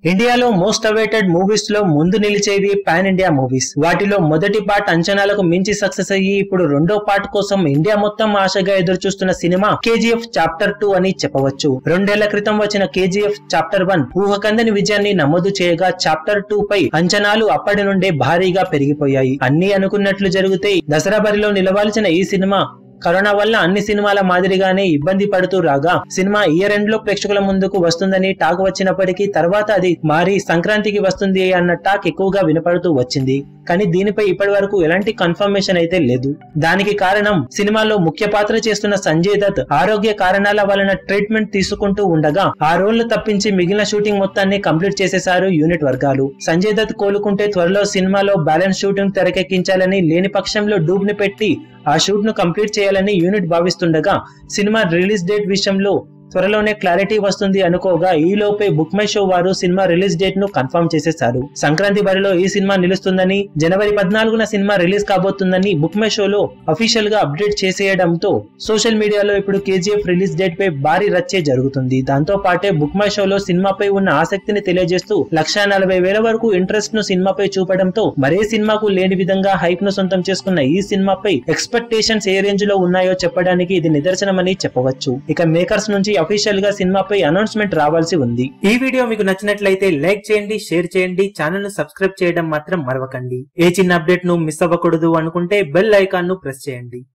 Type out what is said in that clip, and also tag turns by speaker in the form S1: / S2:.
S1: ఇండియాలో most awaited movies లో ముందు నిలిచేవి పాన్ ఇండియా మూవీస్ వాటిలో మొదటి పార్ట్ అంచనాలకు మించి సక్సెస్ అయ్యి ఇప్పుడు రెండో పార్ట్ కోసం ఇండియా మొత్తం ఆశగా ఎదురు చూస్తున్న సినిమా కేజీఎఫ్ చాప్టర్ టూ అని చెప్పవచ్చు రెండేళ్ల క్రితం వచ్చిన కేజీఎఫ్ చాప్టర్ వన్ ఊహకందని విజయాన్ని నమోదు చేయగా చాప్టర్ టూ పై అంచనాలు అప్పటి నుండే భారీగా పెరిగిపోయాయి అన్ని అనుకున్నట్లు జరిగితే దసరా బరిలో నిలవాల్సిన ఈ సినిమా కరోనా వల్ల అన్ని సినిమాల మాదిరిగానే ఇబ్బంది పడుతూ రాగా సినిమా ఇయర్ ఎండ్ లో ప్రేక్షకుల ముందుకు వస్తుందని టాక్ వచ్చినప్పటికీ తర్వాత అది మారి సంక్రాంతికి వస్తుంది అన్న టాక్ ఎక్కువగా వినపడుతూ వచ్చింది కానీ దీనిపై ఇప్పటి వరకు ఎలాంటి కన్ఫర్మేషన్ అయితే లేదు దానికి కారణం సినిమాలో ముఖ్య పాత్ర చేస్తున్న సంజయ్ దత్ ఆరోగ్య కారణాల వలన ట్రీట్మెంట్ తీసుకుంటూ ఉండగా ఆ రోల్ తప్పించి మిగిలిన షూటింగ్ మొత్తాన్ని కంప్లీట్ చేసేశారు యూనిట్ వర్గాలు సంజయ్ దత్ కోలుకుంటే త్వరలో సినిమాలో బ్యాలెన్స్ షూటింగ్ తెరకెక్కించాలని లేని పక్షంలో డూబ్ ని పెట్టి ఆ షూట్ ను కంప్లీట్ చేయాలని యూనిట్ భావిస్తుండగా సినిమా రిలీజ్ డేట్ విషయంలో త్వరలోనే క్లారిటీ వస్తుంది అనుకోగా ఈ లోపే బుక్ మై షో వారు సినిమా రిలీజ్ డేట్ ను కన్ఫర్మ్ చేసేశారు సంక్రాంతి బరిలో ఈ సినిమా నిలుస్తుందని జనవరి పద్నాలుగున సినిమా రిలీజ్ కాబోతుందని బుక్ మై షోలో అఫీషియల్ గా అప్డేట్ చేసేయడంతో సోషల్ మీడియాలో ఇప్పుడు కేజీఎఫ్ రిలీజ్ డేట్ పై భారీ రచ్చే జరుగుతుంది దాంతో పాటే బుక్ మై షోలో సినిమాపై ఉన్న ఆసక్తిని తెలియజేస్తూ లక్ష నలభై వేల వరకు ఇంట్రెస్ట్ ను సినిమాపై చూపడంతో మరే సినిమాకు లేని విధంగా హైప్ ను సొంతం చేసుకున్న ఈ సినిమాపై ఎక్స్పెక్టేషన్స్ ఏ రేంజ్ లో ఉన్నాయో చెప్పడానికి ఇది నిదర్శనమని చెప్పవచ్చు ఇక మేకర్స్ నుంచి అఫీషియల్ గా సినిమాపై అనౌన్స్మెంట్ రావాల్సి ఉంది ఈ వీడియో మీకు నచ్చినట్లయితే లైక్ చేయండి షేర్ చేయండి ఛానల్ ను సబ్స్క్రైబ్ చేయడం మాత్రం మరవకండి ఏ చిన్న అప్డేట్ ను మిస్ అవ్వకూడదు అనుకుంటే బెల్ ఐకాన్ ను ప్రెస్ చేయండి